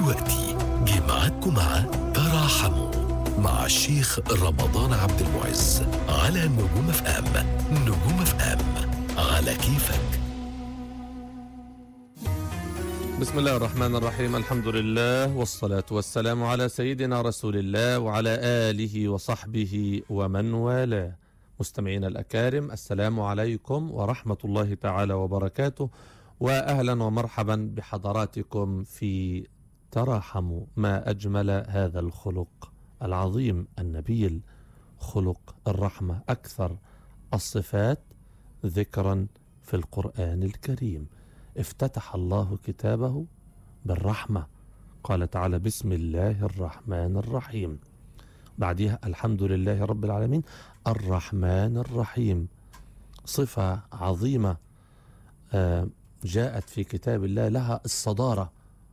ودلوقتي جه معاكم مع تراحموا مع الشيخ رمضان عبد المعز على نجوم اف ام نجوم اف ام على كيفك بسم الله الرحمن الرحيم الحمد لله والصلاة والسلام على سيدنا رسول الله وعلى آله وصحبه ومن والاه مستمعينا الأكارم السلام عليكم ورحمة الله تعالى وبركاته وأهلا ومرحبا بحضراتكم في تراحموا ما أجمل هذا الخلق العظيم النبيل خلق الرحمة أكثر الصفات ذكرا في القرآن الكريم افتتح الله كتابه بالرحمة قال تعالى بسم الله الرحمن الرحيم بعدها الحمد لله رب العالمين الرحمن الرحيم صفة عظيمة آه، جاءت في كتاب الله لها الصدارة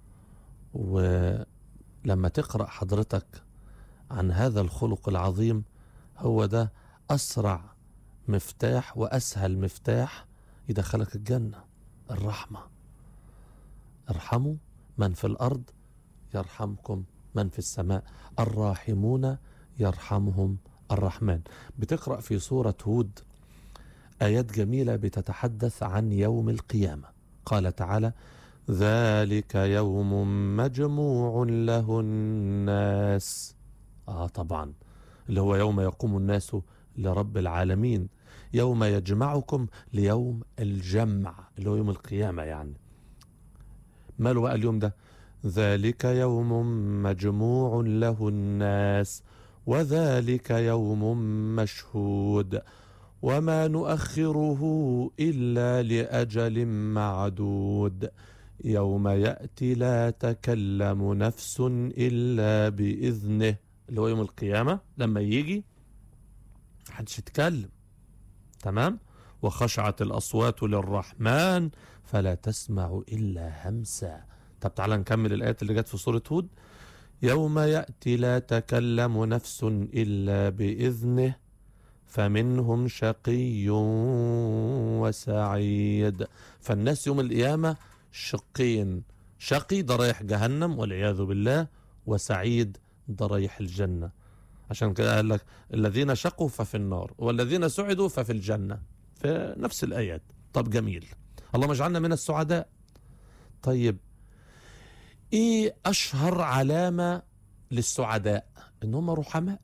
ولما تقرأ حضرتك عن هذا الخلق العظيم هو ده أسرع مفتاح وأسهل مفتاح يدخلك الجنة الرحمة ارحموا من في الأرض يرحمكم من في السماء الراحمون يرحمهم الرحمن بتقرأ في سورة هود آيات جميلة بتتحدث عن يوم القيامة قال تعالى ذلك يوم مجموع له الناس آه طبعا اللي هو يوم يقوم الناس لرب العالمين يوم يجمعكم ليوم الجمع اللي هو يوم القيامة يعني ماله بقى اليوم ده ذلك يوم مجموع له الناس وذلك يوم مشهود وما نؤخره إلا لأجل معدود يوم يأتي لا تكلم نفس إلا بإذنه اللي هو يوم القيامة لما يجي محدش يتكلم تمام وخشعت الأصوات للرحمن فلا تسمع إلا همسا طب تعالى نكمل الآيات اللي جت في سورة هود يوم يأتي لا تكلم نفس إلا بإذنه فمنهم شقي وسعيد فالناس يوم القيامة شقين شقي ده رايح جهنم والعياذ بالله وسعيد ده رايح الجنة عشان كده قال لك الذين شقوا ففي النار والذين سعدوا ففي الجنة في نفس الآيات طب جميل اللهم اجعلنا من السعداء طيب ايه اشهر علامة للسعداء ان هم رحماء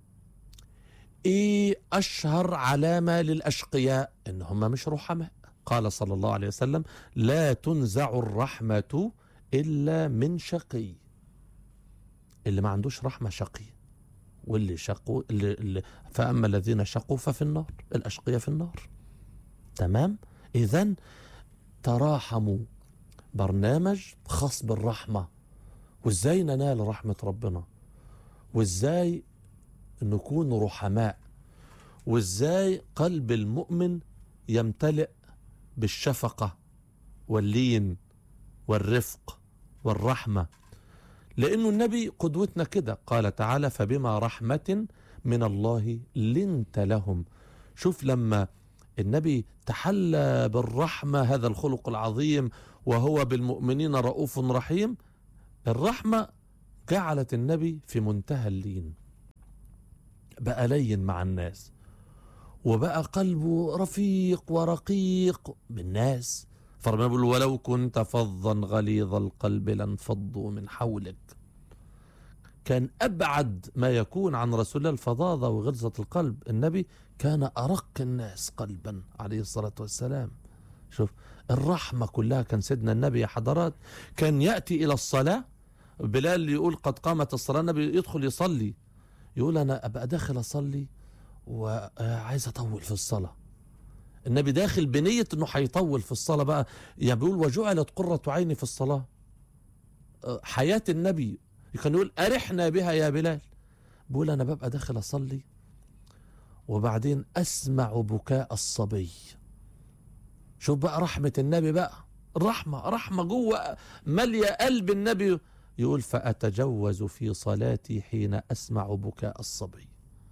ايه اشهر علامة للاشقياء ان هم مش رحماء قال صلى الله عليه وسلم لا تنزع الرحمة الا من شقي اللي ما عندوش رحمة شقي واللي شقوا اللي اللي فاما الذين شقوا ففي النار الاشقياء في النار تمام اذا تراحموا برنامج خاص بالرحمة وازاي ننال رحمة ربنا وازاي نكون رحماء وازاي قلب المؤمن يمتلئ بالشفقة واللين والرفق والرحمة لأنه النبي قدوتنا كده قال تعالى فبما رحمة من الله لنت لهم شوف لما النبي تحلى بالرحمة هذا الخلق العظيم وهو بالمؤمنين رؤوف رحيم الرحمة جعلت النبي في منتهى اللين بقى لين مع الناس وبقى قلبه رفيق ورقيق بالناس فربنا بيقول ولو كنت فظا غليظ القلب لانفضوا من حولك كان أبعد ما يكون عن رسول الله الفظاظة وغلظة القلب النبي كان أرق الناس قلبا عليه الصلاة والسلام شوف الرحمة كلها كان سيدنا النبي يا حضرات كان يأتي إلى الصلاة بلال يقول قد قامت الصلاة النبي يدخل يصلي يقول أنا أبقى داخل أصلي وعايز أطول في الصلاة النبي داخل بنية أنه هيطول في الصلاة بقى يعني بيقول وجعلت قرة عيني في الصلاة حياة النبي كان يقول أرحنا بها يا بلال بيقول أنا ببقى داخل أصلي وبعدين أسمع بكاء الصبي شوف بقى رحمة النبي بقى رحمة رحمة جوه مالية قلب النبي يقول فأتجوز في صلاتي حين أسمع بكاء الصبي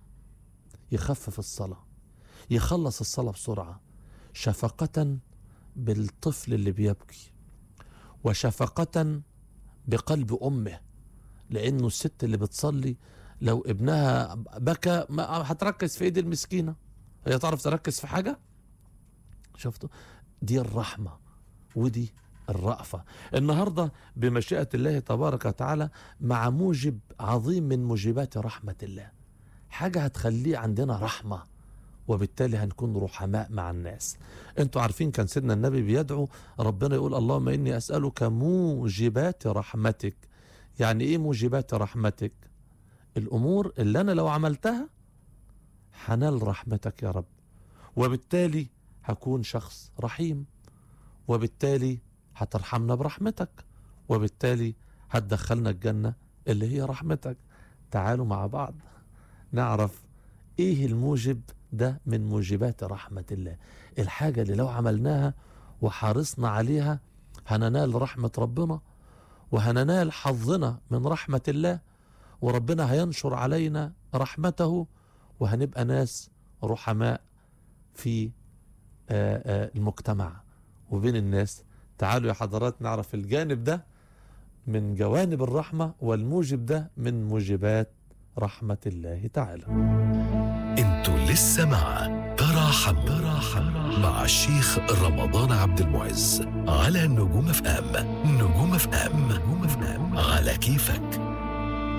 يخفف الصلاة يخلص الصلاة بسرعة شفقة بالطفل اللي بيبكي وشفقة بقلب امه لانه الست اللي بتصلي لو ابنها بكى ما هتركز في ايد المسكينه هي تعرف تركز في حاجه شفتوا دي الرحمه ودي الرأفة النهاردة بمشيئة الله تبارك وتعالى مع موجب عظيم من موجبات رحمة الله حاجة هتخليه عندنا رحمة وبالتالي هنكون رحماء مع الناس انتوا عارفين كان سيدنا النبي بيدعو ربنا يقول اللهم إني أسألك موجبات رحمتك يعني إيه موجبات رحمتك الأمور اللي أنا لو عملتها حنال رحمتك يا رب وبالتالي هكون شخص رحيم وبالتالي هترحمنا برحمتك وبالتالي هتدخلنا الجنة اللي هي رحمتك تعالوا مع بعض نعرف ايه الموجب ده من موجبات رحمة الله الحاجة اللي لو عملناها وحرصنا عليها هننال رحمة ربنا وهننال حظنا من رحمة الله وربنا هينشر علينا رحمته وهنبقى ناس رحماء في آه، آه، المجتمع وبين الناس تعالوا يا حضرات نعرف الجانب ده من جوانب الرحمة والموجب ده من موجبات رحمة الله تعالى انتوا لسه مع تراحم تراحم مع الشيخ رمضان عبد المعز على نجوم اف ام نجوم اف ام نجوم اف ام على كيفك